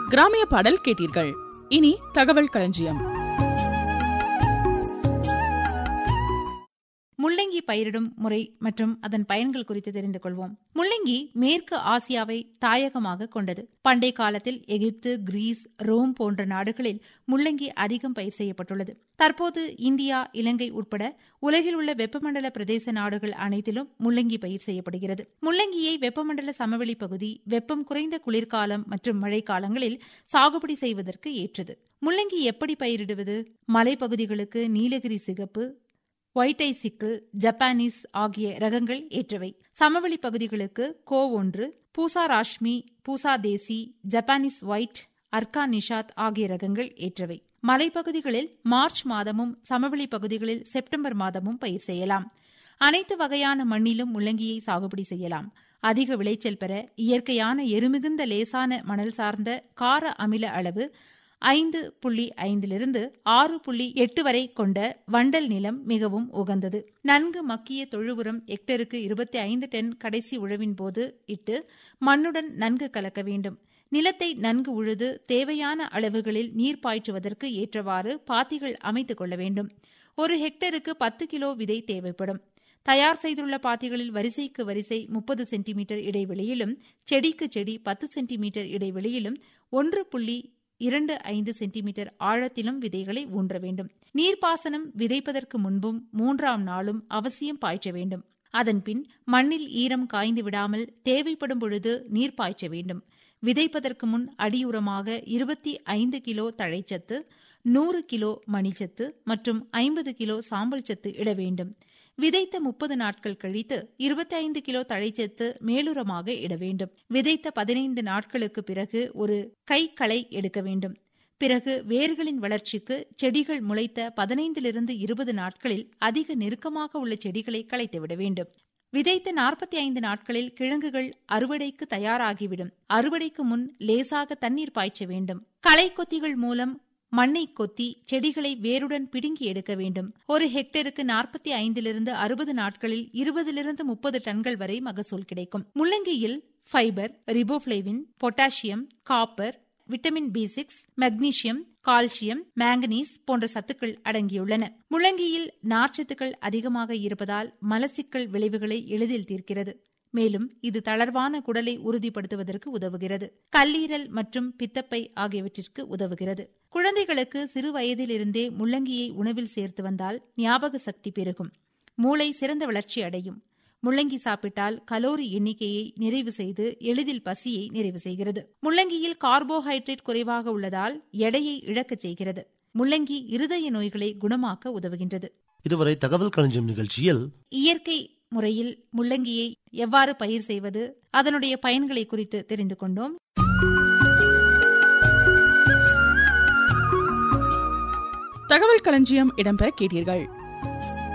கிராமிய பாடல் கேட்டீர்கள் இனி தகவல் களஞ்சியம் முள்ளங்கி பயிரிடும் முறை மற்றும் அதன் பயன்கள் குறித்து தெரிந்து கொள்வோம் முள்ளங்கி மேற்கு ஆசியாவை தாயகமாக கொண்டது பண்டை காலத்தில் எகிப்து கிரீஸ் ரோம் போன்ற நாடுகளில் முள்ளங்கி அதிகம் பயிர் செய்யப்பட்டுள்ளது தற்போது இந்தியா இலங்கை உட்பட உலகில் உள்ள வெப்பமண்டல பிரதேச நாடுகள் அனைத்திலும் முள்ளங்கி பயிர் செய்யப்படுகிறது முள்ளங்கியை வெப்பமண்டல சமவெளி பகுதி வெப்பம் குறைந்த குளிர்காலம் மற்றும் மழைக்காலங்களில் சாகுபடி செய்வதற்கு ஏற்றது முள்ளங்கி எப்படி பயிரிடுவது மலைப்பகுதிகளுக்கு நீலகிரி சிகப்பு ஒயிட் ஐ சிக்கிள் ஜப்பானீஸ் ஆகிய ரகங்கள் ஏற்றவை சமவெளி பகுதிகளுக்கு கோ ஒன்று பூசா ராஷ்மி பூசா தேசி ஜப்பானீஸ் ஒயிட் அர்கா நிஷாத் ஆகிய ரகங்கள் ஏற்றவை மலைப்பகுதிகளில் மார்ச் மாதமும் சமவெளி பகுதிகளில் செப்டம்பர் மாதமும் பயிர் செய்யலாம் அனைத்து வகையான மண்ணிலும் முள்ளங்கியை சாகுபடி செய்யலாம் அதிக விளைச்சல் பெற இயற்கையான எருமிகுந்த லேசான மணல் சார்ந்த கார அமில அளவு ஐந்து புள்ளி ஐந்திலிருந்து ஆறு புள்ளி எட்டு வரை கொண்ட வண்டல் நிலம் மிகவும் உகந்தது நன்கு மக்கிய தொழு உரம் ஹெக்டருக்கு இருபத்தி ஐந்து டன் கடைசி உழவின் போது இட்டு மண்ணுடன் நன்கு கலக்க வேண்டும் நிலத்தை நன்கு உழுது தேவையான அளவுகளில் நீர் பாய்ச்சுவதற்கு ஏற்றவாறு பாத்திகள் அமைத்துக் கொள்ள வேண்டும் ஒரு ஹெக்டருக்கு பத்து கிலோ விதை தேவைப்படும் தயார் செய்துள்ள பாத்திகளில் வரிசைக்கு வரிசை முப்பது சென்டிமீட்டர் இடைவெளியிலும் செடிக்கு செடி பத்து சென்டிமீட்டர் இடைவெளியிலும் ஒன்று புள்ளி இரண்டு ஐந்து சென்டிமீட்டர் ஆழத்திலும் விதைகளை ஊன்ற வேண்டும் நீர்ப்பாசனம் விதைப்பதற்கு முன்பும் மூன்றாம் நாளும் அவசியம் பாய்ச்ச வேண்டும் அதன்பின் மண்ணில் ஈரம் காய்ந்து விடாமல் தேவைப்படும் பொழுது நீர் பாய்ச்ச வேண்டும் விதைப்பதற்கு முன் அடியுரமாக இருபத்தி ஐந்து கிலோ தழைச்சத்து நூறு கிலோ மணிச்சத்து மற்றும் ஐம்பது கிலோ சாம்பல் சத்து இட வேண்டும் விதைத்த முப்பது நாட்கள் கழித்து இருபத்தி ஐந்து கிலோ தழைச்சத்து மேலுரமாக இட வேண்டும் விதைத்த பதினைந்து நாட்களுக்கு பிறகு ஒரு கைக்களை எடுக்க வேண்டும் பிறகு வேர்களின் வளர்ச்சிக்கு செடிகள் முளைத்த பதினைந்திலிருந்து இருபது நாட்களில் அதிக நெருக்கமாக உள்ள செடிகளை களைத்துவிட வேண்டும் விதைத்த நாற்பத்தி ஐந்து நாட்களில் கிழங்குகள் அறுவடைக்கு தயாராகிவிடும் அறுவடைக்கு முன் லேசாக தண்ணீர் பாய்ச்ச வேண்டும் களை கொத்திகள் மூலம் மண்ணை கொத்தி செடிகளை வேருடன் பிடுங்கி எடுக்க வேண்டும் ஒரு ஹெக்டருக்கு நாற்பத்தி ஐந்திலிருந்து அறுபது நாட்களில் இருபதிலிருந்து முப்பது டன்கள் வரை மகசூல் கிடைக்கும் முள்ளங்கியில் fibre riboflavin potassium copper vitamin B six magnesium calcium manganese போன்ற சத்துக்கள் அடங்கியுள்ளன முள்ளங்கியில் நார்ச்சத்துக்கள் அதிகமாக இருப்பதால் மலசிக்கல் விளைவுகளை எளிதில் தீர்க்கிறது மேலும் இது தளர்வான குடலை உறுதிப்படுத்துவதற்கு உதவுகிறது கல்லீரல் மற்றும் பித்தப்பை ஆகியவற்றிற்கு உதவுகிறது குழந்தைகளுக்கு சிறு வயதிலிருந்தே முள்ளங்கியை உணவில் சேர்த்து வந்தால் ஞாபக சக்தி பெருகும் மூளை சிறந்த வளர்ச்சி அடையும் முள்ளங்கி சாப்பிட்டால் கலோரி எண்ணிக்கையை நிறைவு செய்து எளிதில் பசியை நிறைவு செய்கிறது முள்ளங்கியில் கார்போஹைட்ரேட் குறைவாக உள்ளதால் எடையை இழக்கச் செய்கிறது முள்ளங்கி இருதய நோய்களை குணமாக்க உதவுகின்றது இதுவரை தகவல் களஞ்சியம் நிகழ்ச்சியில் இயற்கை முறையில் முள்ளங்கியை எவ்வாறு பயிர் செய்வது அதனுடைய பயன்களை குறித்து தெரிந்து கொண்டோம் தகவல் களஞ்சியம் இடம்பெற கேட்டீர்கள்